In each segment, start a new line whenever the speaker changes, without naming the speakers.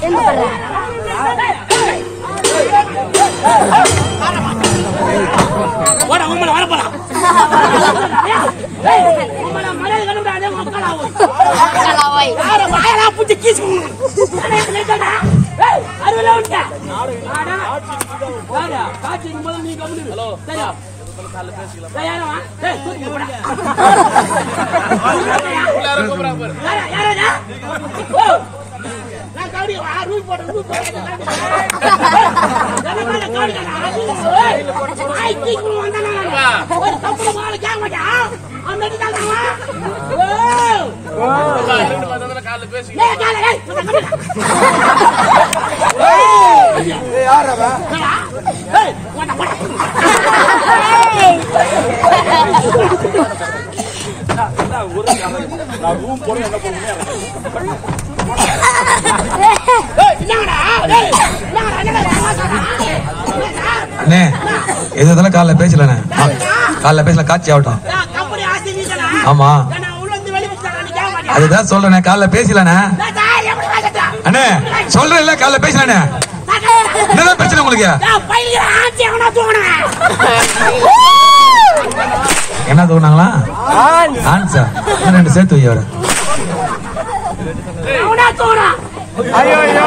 எங்க போடுற
போடா உங்களை வர போலாம் உங்களை மரியாதை கண்டுபிடாதே மக்கள் ஆகும்
கலாவை
யார வாயலா புடிச்சு கீசு அறுவல விட்ட ஆடா யாரா காட்சி முதல்ல நீ கம்முனு ஹலோ சரியா யாரா வா ஏய் தூக்கி போடா யாரா யாரா ஓ நான் கவுடி வா ரூல் போடு ரூல் போடு கவுடி ஐ தூக்கி வந்தானா ஒரு தப்புல மால கேட்க மாட்டான் அந்த இடத்துல ஓ ஏய் கால ஏய்
யார் அவன்
ஏய் வாடா வாடா ஏய் என்னடா ஏய் என்னடா என்னடா
அண்ணே எது இதெல்லாம் காலைல பேசலண்ணே காலைல பேசல காட்சி ஆகட்டும்
நான் கம்பெனி ஆஸ்தி நீதானா
ஆமா
நான் உள்ள இருந்து வெளிய விட்டானே நீ கேட்க மாட்டியா
அதுதான் சொல்றேனே காலைல பேசலண்ணே
நான் தாய் எப்படி வாங்கடா
அண்ணே சொல்றேன் இல்ல காலைல பேசலண்ணே என்னதான் பிரச்சனை உங்களுக்கு
நான் பையில ஆச்சி அவனா தூக்குறேன்
என்ன தோணாங்களா ஆன்சா இன்னும் ரெண்டு சேர்த்து வை அவரை
அவனா தூக்குறேன்
ஐயோ ஐயோ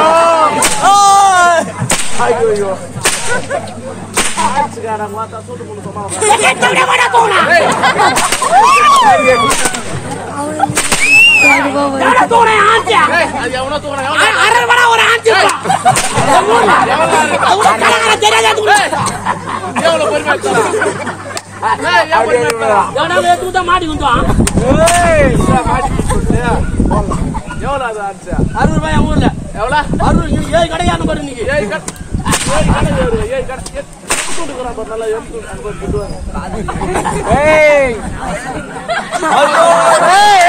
எத்தனை வாடா தூக்குறேன் எவனா தூக்குறேன் ஆச்சி அரை வாடா ஒரு ஆச்சி அவங்க கலங்கர தெரியாத தூக்குறேன் எவனா தூத்தா மாட்டி குந்துவான் அறுபது ரூபாய் ஊர்ல அறுபது ஏழு கடையான பாரு இன்னைக்கு
ஏய் ஐயோ ஏய்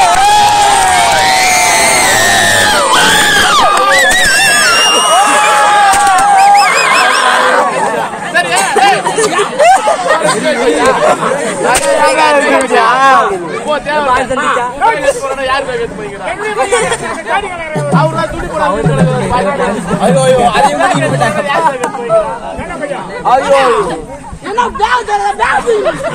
ஐயோ
என்ன பேக் தர பேக்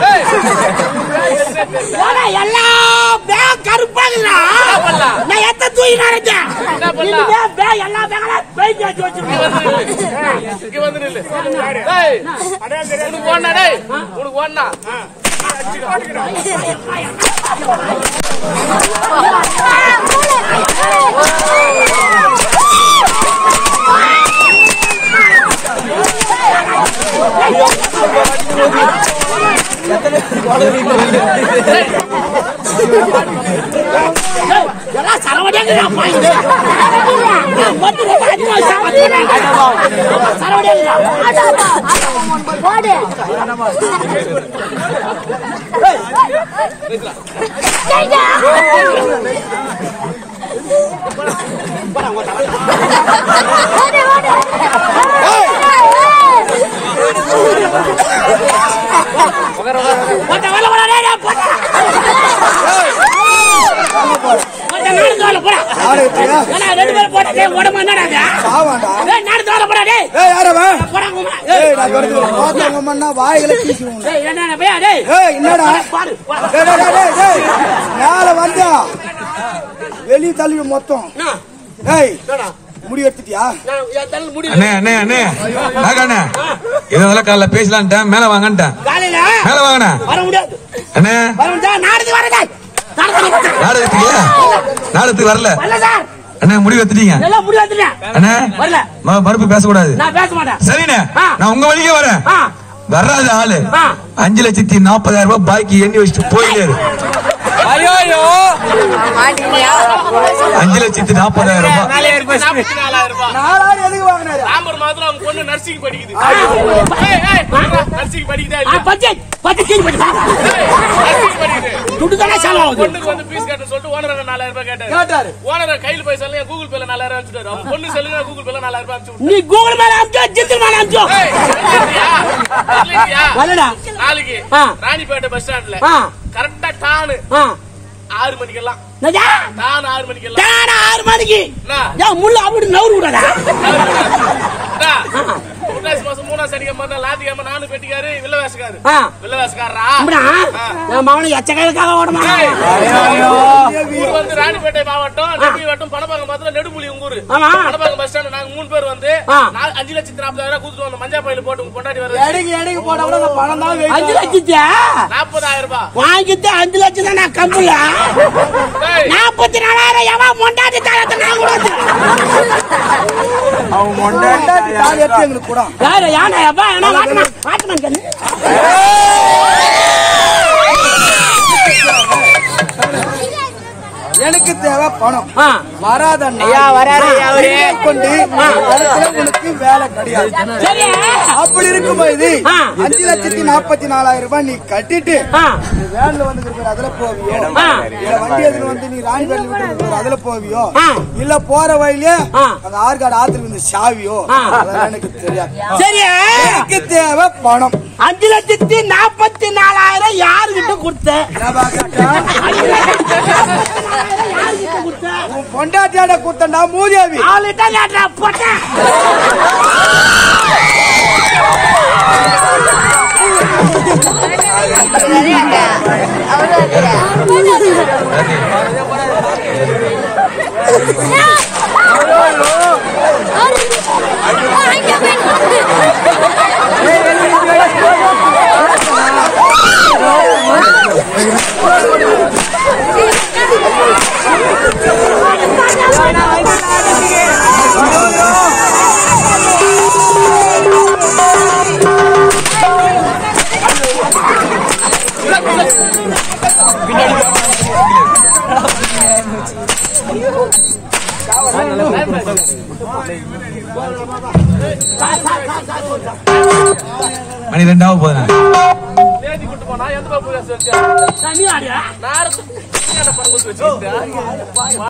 ஏடா எல்லா பேக் கருப்பாங்கடா நான் எத்த தூக்கி நடந்தேன் இந்த பேக் எல்லா பேக்ல பெயிண்ட் அடிச்சு வச்சிருக்கேன் எல்லாம் சரவடியாங்க பாயிண்ட் மட்டும் சரவடியாங்க
போடு ஓடு, ஓடு.
போட்ட வேலை போடா டேய் டேய், போடா போட்ட நாடு தோல போடா
யாரு இருக்கியா
ஏன்னா ரெண்டு பேரும் போட்டா டேய் உடம்பு என்னடா இது?
ஆவாண்டா
டேய் நாடு தோல போடா டேய்
ஏய் யார் அவன்
போடா கும்மா
ஏய் நான் வருது பார்த்தவங்க மண்ணா வாய்களை கீச்சுவோம்
டேய் என்ன பையா டேய்
ஏய் என்னடா
பாரு போடா
டேய் டேய் டேய் டேய் மேல வந்தா வெளிய தள்ளி மொத்தம்
என்ன?
ஏய்
என்னடா?
முடி எடுத்துட்டியா
நான் என் தள்ள முடியல
அண்ணே அண்ணே அண்ணே வாங்க அண்ணே எது இதெல்லாம் காலைல பேசலான்ட்டேன் மேல வாங்கன்ட்டேன்
காலையில
மேல வாங்கண்ணே
வர முடியாது
அண்ணே
வர முடியாது நாடுக்கு வரதா நாடுக்கு
நாடகத்துக்கு நாடகத்துக்கு வரல
வரல சார்
அண்ணே முடிவு எடுத்துட்டீங்க
எல்லாம் முடியாதுல
அண்ணே
வரல
ம- மறுப்பு பேசக்கூடாது
நான் பேச மாட்டேன்
சரிண்ணே
ஆ.
நான் உங்க வழியே வரேன்
ஆ
வராத ஆளு
ஆ.
அஞ்சு லட்சத்தி நாற்பதாயிரம் ரூபாய் பாக்கி எண்ணி வச்சுட்டு போயிட்டாரு
ஐயோ ஐயோ
அஞ்சு லட்சத்தி நாற்பதாயிரம் ரூபாய்
நாலாயிரம் எதுக்கு வாங்கினாரு
நர்சிங் படிக்குது நர்சிங்
ஆ,
படிக்குதா
பட்ஜெட் பட்ஜெட் கேள்வி பண்ணி
நர்சிங் படிக்குது
துட்டு தானே செலவு ஆகுது
பொண்ணுக்கு வந்து பீஸ் கட்ட சொல்லிட்டு ஓனர் நாலாயிரம் ரூபாய் கேட்டாரு
கேட்டாரு
ஓனர் கையில் பைசா இல்லையா கூகுள் பேல நாலாயிரம் அனுப்பிச்சுட்டாரு அவங்க பொண்ணு செல்லுங்க கூகுள் பேல நாலாயிரம் ரூபாய் அனுப்பிச்சு
நீ கூகுள் மேல அனுப்பிச்சோ ஜித்தில் மேல அனுப்பிச்சோ
ஏய், இல்லையா? இல்லையா?
வரடா
நாளைக்கு
ஆ.
ராணிப்பேட்டை பஸ் ஸ்டாண்ட்ல
ஆ
கரெக்டா டானு
ஆ
ஆறு மணிக்கெல்லாம்
என்னது?
நான் ஆறு மணிக்கெல்லாம்
தானா ஆறு மணிக்கு
என்ன?
ஏன் முள்ள அப்படி நவுறு விடாதா
அண்ணா, புரட்டாசி மாசம் மூணாம் சனிக்கிழமை மறுநாள் ஞாயிற்றுக்கிழமை நானும் பெட்டிக்காரு வில்ல வேஷக்காரு
ஆ.
வில்ல வேஷக்காரரா
அப்படியா என் மகனை எச்சக்கைக்காக ஓடமா
ஊர் வந்து ராணிப்பேட்டை மாவட்டம் நெடுமி வட்டம் பணப்பாக்கம் மாத்திரம் நெடுமுலி உங்க ஊரு
ஆமா.
பணப்பாக்கம் பஸ் ஸ்டாண்ட் நாங்க மூணு பேர் வந்து
ஆ.
நாலு- அஞ்சு லட்சத்தி நாற்பதாயிரம் கூத்துட்டு வந்தோம் மஞ்சா பயில போட்டு உங்க கொண்டாடி வர
எடைக்கு எடைக்கு போட்டா கூட அந்த பணம் தான்
அஞ்சு லட்சத்தியா
நாற்பதாயிரம் ரூபாய்
வாங்கிட்டு அஞ்சு லட்சம் தான் நான் கம்புல
ஏய்,
நாற்பத்தி நாலாயிரம் எவன் மொண்டாட்டி தரத்தை நான் கூட
அவன் மொண்டாட்டி தாலி எடுத்து எங்களுக்கு கூட
யாரு யானை அப்பா என்ன வாட்மேன் வாட்மேன் கண்ணு
எனக்கு தேவை பணம்
ஆ
வராத
ஐயா, வராரு, ஐயா, அவரு.
கொண்டு இடத்துல உனக்கு வேலை கிடையாது
சரி
அப்படி இருக்கும்போது
ஆ.
அஞ்சு லட்சத்தி நாற்பத்தி நாலாயிரம் ரூபாய் நீ கட்டிட்டு
ஆ
நீ வேன்ல வந்து இருக்கிற அதுல போவியோ
ஆ.
இல்ல வண்டி எதுல வந்து நீ ராணிபேட்டில் விட்டு இருக்கிற அதுல போவியோ
ஆ.
இல்ல போற வழியிலே
ஆ.
அந்த ஆற்காடு ஆத்துல இருந்து சாவியோ
ஆ.
அதெல்லாம் எனக்கு தெரியாது
சரி
எனக்கு தேவை பணம்
அஞ்சு லட்சத்தி நாற்பத்தி நாலாயிரம் யாருகிட்ட கொடுத்த
என்னப்பா கேட்டா?
யாருகிட்ட கொடுத்த
உன் பொண்டாட்டியாட குத்தண்டா மூதேவி
அவள்கிட்ட கேட்டா போட்டேன்
மணி ரெண்டாவது போதுண்ணே
தேதி கூட்டு போனா எந்த பக்கம் போய் வச்சு
தண்ணி ஆடியா
நேரத்துக்கு பணம் கொடுத்து வச்சுக்கிட்டு